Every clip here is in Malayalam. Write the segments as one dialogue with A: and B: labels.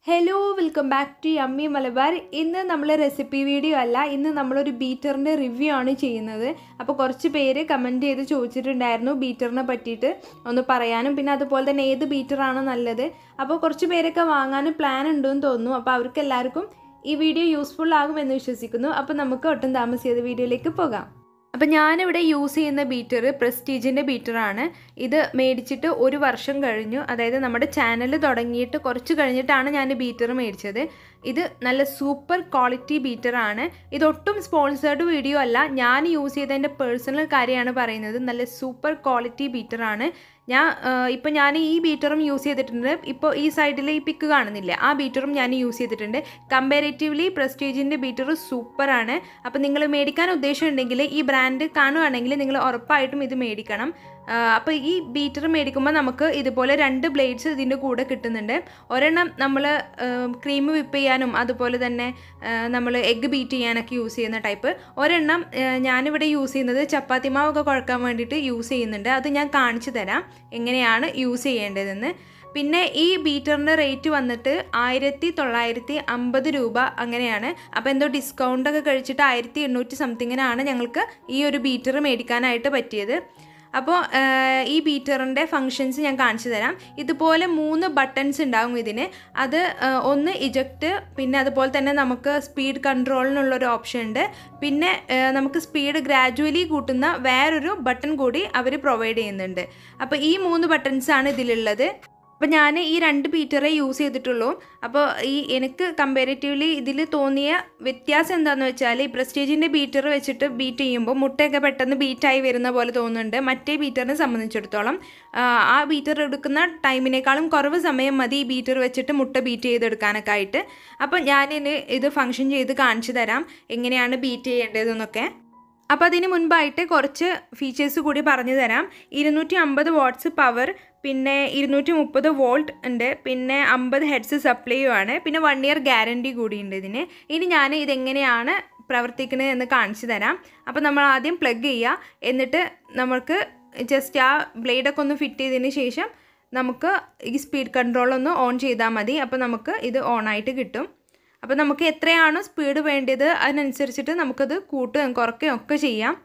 A: ഹലോ വെൽക്കം ബാക്ക് ടു അമ്മി മലബാർ ഇന്ന് നമ്മൾ റെസിപ്പി വീഡിയോ അല്ല ഇന്ന് നമ്മളൊരു ബീറ്ററിൻ്റെ റിവ്യൂ ആണ് ചെയ്യുന്നത് അപ്പോൾ കുറച്ച് പേര് കമൻറ്റ് ചെയ്ത് ചോദിച്ചിട്ടുണ്ടായിരുന്നു ബീറ്ററിനെ പറ്റിയിട്ട് ഒന്ന് പറയാനും പിന്നെ അതുപോലെ തന്നെ ഏത് ബീറ്ററാണ് നല്ലത് അപ്പോൾ കുറച്ച് പേരൊക്കെ വാങ്ങാനും പ്ലാൻ ഉണ്ടെന്ന് തോന്നുന്നു അപ്പോൾ അവർക്ക് എല്ലാവർക്കും ഈ വീഡിയോ യൂസ്ഫുൾ ആകുമെന്ന് വിശ്വസിക്കുന്നു അപ്പോൾ നമുക്ക് ഒട്ടും താമസിയാതെ വീഡിയോയിലേക്ക് പോകാം അപ്പം ഞാനിവിടെ യൂസ് ചെയ്യുന്ന ബീറ്റർ പ്രസ്റ്റീജിൻ്റെ ബീറ്ററാണ് ഇത് മേടിച്ചിട്ട് ഒരു വർഷം കഴിഞ്ഞു അതായത് നമ്മുടെ ചാനൽ തുടങ്ങിയിട്ട് കുറച്ച് കഴിഞ്ഞിട്ടാണ് ഞാൻ ബീറ്റർ മേടിച്ചത് ഇത് നല്ല സൂപ്പർ ക്വാളിറ്റി ബീറ്ററാണ് ഇതൊട്ടും സ്പോൺസേർഡ് വീഡിയോ അല്ല ഞാൻ യൂസ് ചെയ്തതിൻ്റെ പേഴ്സണൽ കാര്യമാണ് പറയുന്നത് നല്ല സൂപ്പർ ക്വാളിറ്റി ബീറ്ററാണ് ഞാൻ ഇപ്പോൾ ഞാൻ ഈ ബീറ്ററും യൂസ് ചെയ്തിട്ടുണ്ട് ഇപ്പോൾ ഈ സൈഡിൽ ഈ പിക്ക് കാണുന്നില്ല ആ ബീറ്ററും ഞാൻ യൂസ് ചെയ്തിട്ടുണ്ട് കമ്പാരേറ്റീവ്ലി പ്രസ്റ്റീജിൻ്റെ ബീറ്റർ സൂപ്പറാണ് അപ്പോൾ നിങ്ങൾ മേടിക്കാൻ ഉദ്ദേശമുണ്ടെങ്കിൽ ഈ ബ്രാൻഡ് കാണുകയാണെങ്കിൽ നിങ്ങൾ ഉറപ്പായിട്ടും ഇത് മേടിക്കണം അപ്പോൾ ഈ ബീറ്റർ മേടിക്കുമ്പോൾ നമുക്ക് ഇതുപോലെ രണ്ട് ബ്ലേഡ്സ് ഇതിൻ്റെ കൂടെ കിട്ടുന്നുണ്ട് ഒരെണ്ണം നമ്മൾ ക്രീം വിപ്പ് ചെയ്യാനും അതുപോലെ തന്നെ നമ്മൾ എഗ്ഗ് ബീറ്റ് ചെയ്യാനൊക്കെ യൂസ് ചെയ്യുന്ന ടൈപ്പ് ഒരെണ്ണം ഞാനിവിടെ യൂസ് ചെയ്യുന്നത് ചപ്പാത്തി മാവൊക്കെ കുഴക്കാൻ വേണ്ടിയിട്ട് യൂസ് ചെയ്യുന്നുണ്ട് അത് ഞാൻ കാണിച്ചു തരാം എങ്ങനെയാണ് യൂസ് ചെയ്യേണ്ടതെന്ന് പിന്നെ ഈ ബീറ്ററിൻ്റെ റേറ്റ് വന്നിട്ട് ആയിരത്തി തൊള്ളായിരത്തി അമ്പത് രൂപ അങ്ങനെയാണ് അപ്പോൾ എന്തോ ഡിസ്കൗണ്ടൊക്കെ കഴിച്ചിട്ട് ആയിരത്തി എണ്ണൂറ്റി സംതിങ്ങിനാണ് ഞങ്ങൾക്ക് ഈ ഒരു ബീറ്റർ മേടിക്കാനായിട്ട് പറ്റിയത് അപ്പോൾ ഈ ബീറ്ററിൻ്റെ ഫങ്ഷൻസ് ഞാൻ കാണിച്ചു തരാം ഇതുപോലെ മൂന്ന് ബട്ടൺസ് ഉണ്ടാകും ഇതിന് അത് ഒന്ന് ഇജക്റ്റ് പിന്നെ അതുപോലെ തന്നെ നമുക്ക് സ്പീഡ് കൺട്രോളിനുള്ളൊരു ഓപ്ഷൻ ഉണ്ട് പിന്നെ നമുക്ക് സ്പീഡ് ഗ്രാജുവലി കൂട്ടുന്ന വേറൊരു ബട്ടൺ കൂടി അവർ പ്രൊവൈഡ് ചെയ്യുന്നുണ്ട് അപ്പോൾ ഈ മൂന്ന് ബട്ടൺസാണ് ഇതിലുള്ളത് അപ്പോൾ ഞാൻ ഈ രണ്ട് ബീറ്ററേ യൂസ് ചെയ്തിട്ടുള്ളൂ അപ്പോൾ ഈ എനിക്ക് കമ്പാരിറ്റീവ്ലി ഇതിൽ തോന്നിയ വ്യത്യാസം എന്താണെന്ന് വെച്ചാൽ ഈ പ്രസ്റ്റേജിൻ്റെ ബീറ്റർ വെച്ചിട്ട് ബീറ്റ് ചെയ്യുമ്പോൾ മുട്ടയൊക്കെ പെട്ടെന്ന് ബീറ്റായി വരുന്ന പോലെ തോന്നുന്നുണ്ട് മറ്റേ ബീറ്ററിനെ സംബന്ധിച്ചിടത്തോളം ആ ബീറ്റർ എടുക്കുന്ന ടൈമിനേക്കാളും കുറവ് സമയം മതി ഈ ബീറ്റർ വെച്ചിട്ട് മുട്ട ബീറ്റ് ചെയ്തെടുക്കാനൊക്കെ ആയിട്ട് അപ്പോൾ ഞാനിന് ഇത് ഫങ്ഷൻ ചെയ്ത് കാണിച്ചു തരാം എങ്ങനെയാണ് ബീറ്റ് ചെയ്യേണ്ടതെന്നൊക്കെ അപ്പോൾ അതിന് മുൻപായിട്ട് കുറച്ച് ഫീച്ചേഴ്സ് കൂടി പറഞ്ഞു തരാം ഇരുന്നൂറ്റി അമ്പത് വാട്ട്സ് പവർ പിന്നെ ഇരുന്നൂറ്റി മുപ്പത് വോൾട്ട് ഉണ്ട് പിന്നെ അമ്പത് ഹെഡ്സ് സപ്ലൈയുമാണ് പിന്നെ വൺ ഇയർ ഗ്യാരണ്ടി കൂടിയുണ്ട് ഇതിന് ഇനി ഞാൻ ഇതെങ്ങനെയാണ് പ്രവർത്തിക്കുന്നത് എന്ന് കാണിച്ചു തരാം അപ്പോൾ നമ്മൾ ആദ്യം പ്ലഗ് ചെയ്യുക എന്നിട്ട് നമുക്ക് ജസ്റ്റ് ആ ബ്ലേഡൊക്കെ ഒന്ന് ഫിറ്റ് ചെയ്തതിന് ശേഷം നമുക്ക് ഈ സ്പീഡ് കൺട്രോൾ ഒന്ന് ഓൺ ചെയ്താൽ മതി അപ്പോൾ നമുക്ക് ഇത് ഓണായിട്ട് കിട്ടും അപ്പോൾ നമുക്ക് എത്രയാണോ സ്പീഡ് വേണ്ടത് അതിനനുസരിച്ചിട്ട് നമുക്കത് കൂട്ടുകയും കുറയ്ക്കുകയും ഒക്കെ ചെയ്യാം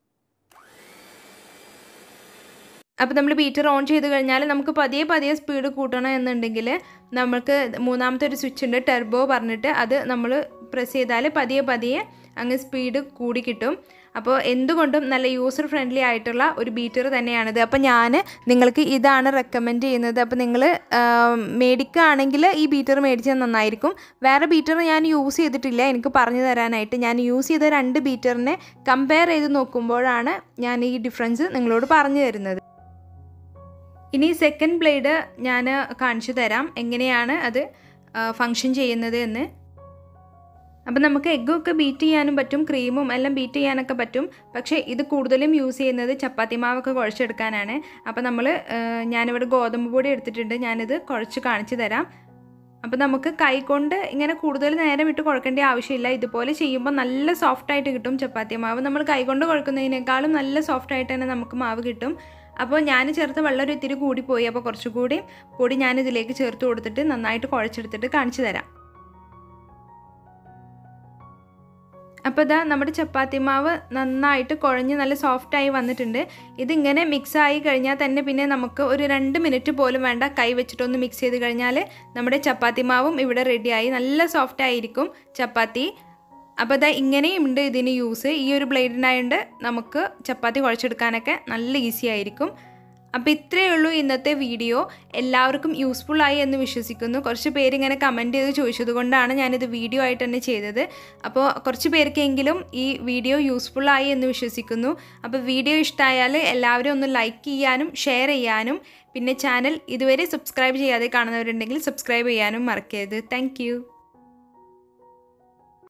A: അപ്പോൾ നമ്മൾ ബീറ്റർ ഓൺ ചെയ്ത് കഴിഞ്ഞാൽ നമുക്ക് പതിയെ പതിയെ സ്പീഡ് കൂട്ടണം എന്നുണ്ടെങ്കിൽ നമുക്ക് മൂന്നാമത്തെ ഒരു സ്വിച്ച് ഉണ്ട് ടെർബോ പറഞ്ഞിട്ട് അത് നമ്മൾ പ്രസ് ചെയ്താൽ പതിയെ പതിയെ അങ്ങ് സ്പീഡ് കൂടി കിട്ടും അപ്പോൾ എന്തുകൊണ്ടും നല്ല യൂസർ ഫ്രണ്ട്ലി ആയിട്ടുള്ള ഒരു ബീറ്റർ തന്നെയാണിത് അപ്പോൾ ഞാൻ നിങ്ങൾക്ക് ഇതാണ് റെക്കമെൻഡ് ചെയ്യുന്നത് അപ്പോൾ നിങ്ങൾ മേടിക്കുകയാണെങ്കിൽ ഈ ബീറ്റർ മേടിച്ചാൽ നന്നായിരിക്കും വേറെ ബീറ്റർ ഞാൻ യൂസ് ചെയ്തിട്ടില്ല എനിക്ക് പറഞ്ഞു തരാനായിട്ട് ഞാൻ യൂസ് ചെയ്ത രണ്ട് ബീറ്ററിനെ കമ്പയർ ചെയ്ത് നോക്കുമ്പോഴാണ് ഞാൻ ഈ ഡിഫറൻസ് നിങ്ങളോട് പറഞ്ഞു തരുന്നത് ഇനി സെക്കൻഡ് ബ്ലേഡ് ഞാൻ കാണിച്ചു തരാം എങ്ങനെയാണ് അത് ഫങ്ഷൻ ചെയ്യുന്നത് എന്ന് അപ്പം നമുക്ക് എഗ്ഗൊക്കെ ബീറ്റ് ചെയ്യാനും പറ്റും ക്രീമും എല്ലാം ബീറ്റ് ചെയ്യാനൊക്കെ പറ്റും പക്ഷേ ഇത് കൂടുതലും യൂസ് ചെയ്യുന്നത് ചപ്പാത്തി മാവൊക്കെ കുഴച്ചെടുക്കാനാണ് അപ്പോൾ നമ്മൾ ഞാനിവിടെ ഗോതമ്പ് പൊടി എടുത്തിട്ടുണ്ട് ഞാനിത് കുഴച്ച് കാണിച്ചു തരാം അപ്പോൾ നമുക്ക് കൈകൊണ്ട് ഇങ്ങനെ കൂടുതൽ നേരം ഇട്ട് കുഴക്കേണ്ട ആവശ്യമില്ല ഇതുപോലെ ചെയ്യുമ്പോൾ നല്ല സോഫ്റ്റായിട്ട് കിട്ടും ചപ്പാത്തി മാവ് നമ്മൾ കൈകൊണ്ട് കുഴക്കുന്നതിനേക്കാളും നല്ല സോഫ്റ്റായിട്ട് തന്നെ നമുക്ക് മാവ് കിട്ടും അപ്പോൾ ഞാൻ ചേർത്ത വെള്ളം ഒരു ഇത്തിരി കൂടിപ്പോയി അപ്പോൾ കുറച്ചുകൂടി പൊടി ഞാൻ ഇതിലേക്ക് ചേർത്ത് കൊടുത്തിട്ട് നന്നായിട്ട് കുഴച്ചെടുത്തിട്ട് കാണിച്ചു തരാം അപ്പോൾ ഇതാ നമ്മുടെ ചപ്പാത്തി മാവ് നന്നായിട്ട് കുഴഞ്ഞ് നല്ല സോഫ്റ്റായി വന്നിട്ടുണ്ട് ഇതിങ്ങനെ മിക്സ് ആയി കഴിഞ്ഞാൽ തന്നെ പിന്നെ നമുക്ക് ഒരു രണ്ട് മിനിറ്റ് പോലും വേണ്ട കൈ വെച്ചിട്ടൊന്ന് മിക്സ് ചെയ്ത് കഴിഞ്ഞാൽ നമ്മുടെ ചപ്പാത്തി മാവും ഇവിടെ റെഡിയായി നല്ല സോഫ്റ്റ് ആയിരിക്കും ചപ്പാത്തി അപ്പോൾ ഇതാ ഇങ്ങനെയും ഉണ്ട് ഇതിന് യൂസ് ഈ ഒരു ബ്ലേഡിനായതുകൊണ്ട് നമുക്ക് ചപ്പാത്തി കുഴച്ചെടുക്കാനൊക്കെ നല്ല ഈസി ആയിരിക്കും അപ്പോൾ ഇത്രയേ ഉള്ളൂ ഇന്നത്തെ വീഡിയോ എല്ലാവർക്കും യൂസ്ഫുൾ ആയി എന്ന് വിശ്വസിക്കുന്നു കുറച്ച് പേര് ഇങ്ങനെ കമൻറ്റ് ചെയ്ത് ചോദിച്ചത് കൊണ്ടാണ് ഞാനിത് വീഡിയോ ആയിട്ട് തന്നെ ചെയ്തത് അപ്പോൾ കുറച്ച് പേർക്കെങ്കിലും ഈ വീഡിയോ യൂസ്ഫുൾ ആയി എന്ന് വിശ്വസിക്കുന്നു അപ്പോൾ വീഡിയോ ഇഷ്ടമായാൽ എല്ലാവരും ഒന്ന് ലൈക്ക് ചെയ്യാനും ഷെയർ ചെയ്യാനും പിന്നെ ചാനൽ ഇതുവരെ സബ്സ്ക്രൈബ് ചെയ്യാതെ കാണുന്നവരുണ്ടെങ്കിൽ സബ്സ്ക്രൈബ് ചെയ്യാനും മറക്കരുത് താങ്ക്